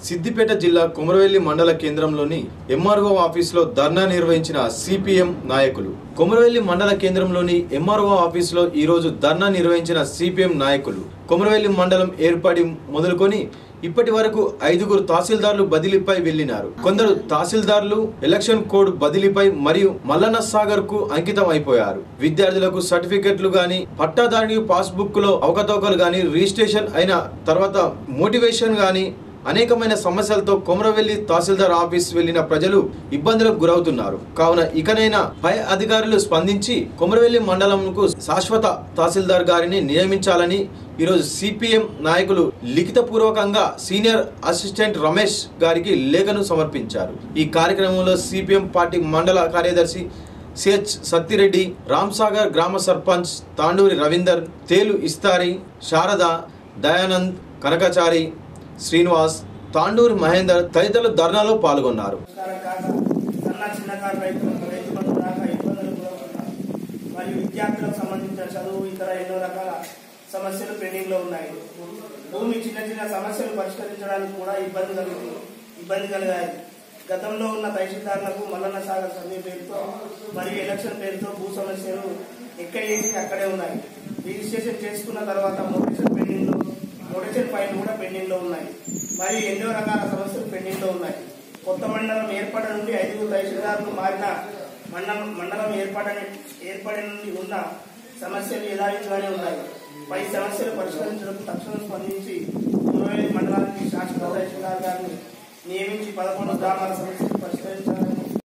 సిద్దిపేట జిల్లా కొమరవెల్లి మండల కేంద్రంలోని ఎంఆర్ఓ ఆఫీసులో ధర్నా నిర్వహించిన సిపిఎం నాయకులు కొమరవెల్లి మండల కేంద్రంలోని ఎంఆర్ఓ ఆఫీసులో ఈ రోజు ధర్నా నిర్వహించిన సిపిఎం నాయకులు కొమరవెల్లి మండలం ఏర్పడి మొదలుకొని ఇప్పటి వరకు ఐదుగురు తహసీల్దార్లు బదిలీపై వెళ్లినారు కొందరు తహసీల్దార్లు ఎలక్షన్ కోడ్ బదిలీపై మరియు మల్లన్న సాగర్ కు అంకితం అయిపోయారు విద్యార్థులకు సర్టిఫికెట్లు గాని పట్టాదారునికి పాస్బుక్ లో అవకతవకలు గాని రిజిస్ట్రేషన్ అయిన తర్వాత మోటివేషన్ గాని అనేకమైన సమస్యలతో కొమరవెల్లి తహసీల్దార్ ఆఫీస్ వెళ్లిన ప్రజలు ఇబ్బందులకు గురవుతున్నారు కావున ఇకనైనా పై అధికారులు స్పందించి కొమరవెల్లి మండలంకు శాశ్వత తహసీల్దార్ గారిని నియమించాలని ఈరోజు సిపిఎం నాయకులు లిఖితపూర్వకంగా సీనియర్ అసిస్టెంట్ రమేష్ గారికి లేఖను సమర్పించారు ఈ కార్యక్రమంలో సిపిఎం పార్టీ మండల కార్యదర్శి సిహెచ్ సత్తిరెడ్డి రామ్సాగర్ గ్రామ సర్పంచ్ తాండూరి రవీందర్ తేలు ఇస్తారి శారద దయానంద్ కనకచారి శ్రీనివాస్ తాండూరి మహేందర్ తదితరులు ధర్నాలో పాల్గొన్నారు పరిష్కారం కాక సన్న చిన్నకారు రైతులకు రైతు బంధు రాక ఇబ్బందులు గురవుతున్నారు మరియు విద్యార్థులకు సంబంధించిన చదువు ఇతర ఎన్నో రకాల సమస్యలు పెండింగ్ లో ఉన్నాయి భూమి చిన్న చిన్న సమస్యలు పరిష్కరించడానికి కూడా ఇబ్బంది కలుగుతుంది ఇబ్బంది కలిగాయి గతంలో ఉన్న తహసీల్దార్లకు మల్లన్న సాగర్ సర్వే పేరుతో మరియు ఎలక్షన్ పేరుతో భూ సమస్యలు ఎక్కడేసి అక్కడే ఉన్నాయి రిజిస్ట్రేషన్ చేసుకున్న తర్వాత మోటేషన్ పెండింగ్ లో మోటేషన్ ఫైల్ కూడా పెండింగ్ లో ఉన్నాయి మరియు ఎన్నో రకాల సమస్యలు పెండింగ్ లో ఉన్నాయి కొత్త మండలం ఏర్పడ నుండి ఐదుగురు తహసీల్దార్లు మారిన మండలం మండలం ఏర్పడని ఏర్పడి నుండి ఉన్న సమస్యలు యథావిధిగానే ఉన్నాయి పై సమస్యలు పరిష్కరించడం తక్షణం స్పందించి ఇరవై మండలానికి శాశ్వత తహసీల్దార్ గారిని నియమించి పదకొండు గ్రామాల సమస్యలు